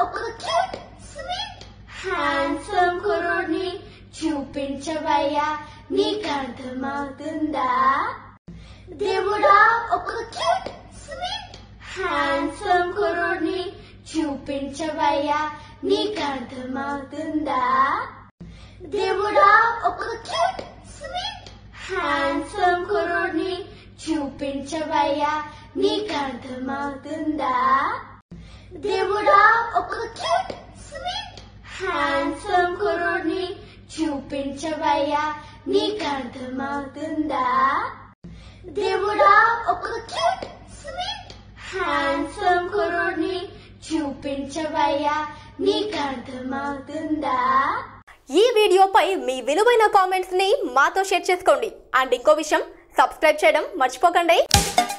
ఒక cute sweet handsome కుర్రోడ్ని చూపించవయ్యా నీకు అర్థమవుతుందా దేవుడా ఒక క్యూట్ స్వీట్ హ్యాండ్సమ్ కుర్రోడ్ని చూపించవయ్యా నీకు అర్థమవుతుందా దేవుడా ఒక క్యూట్ స్వీట్ హ్యాండ్సమ్ కుర్రోడ్ని చూపించవయ్యా నీకు అర్థమవుతుందా దేవుడా ఒక క్యూట్ స్వీట్ హ్యాండ్సమ్ కుర్రోడ్ని చూపించవయ్యా నీకు అర్థమవుతుందా దేవుడా ఒక క్యూట్ స్వీట్ హ్యాండ్సమ్ కుర్రోడ్ని చూపించవయ్యా నీకు అర్థమవుతుందా ఈ వీడియోపై మీ విలువైన కామెంట్స్ ని మాతో షేర్ చేసుకోండి అండ్ ఇంకో విషయం సబ్స్క్రైబ్ చేయడం మర్చిపోకండి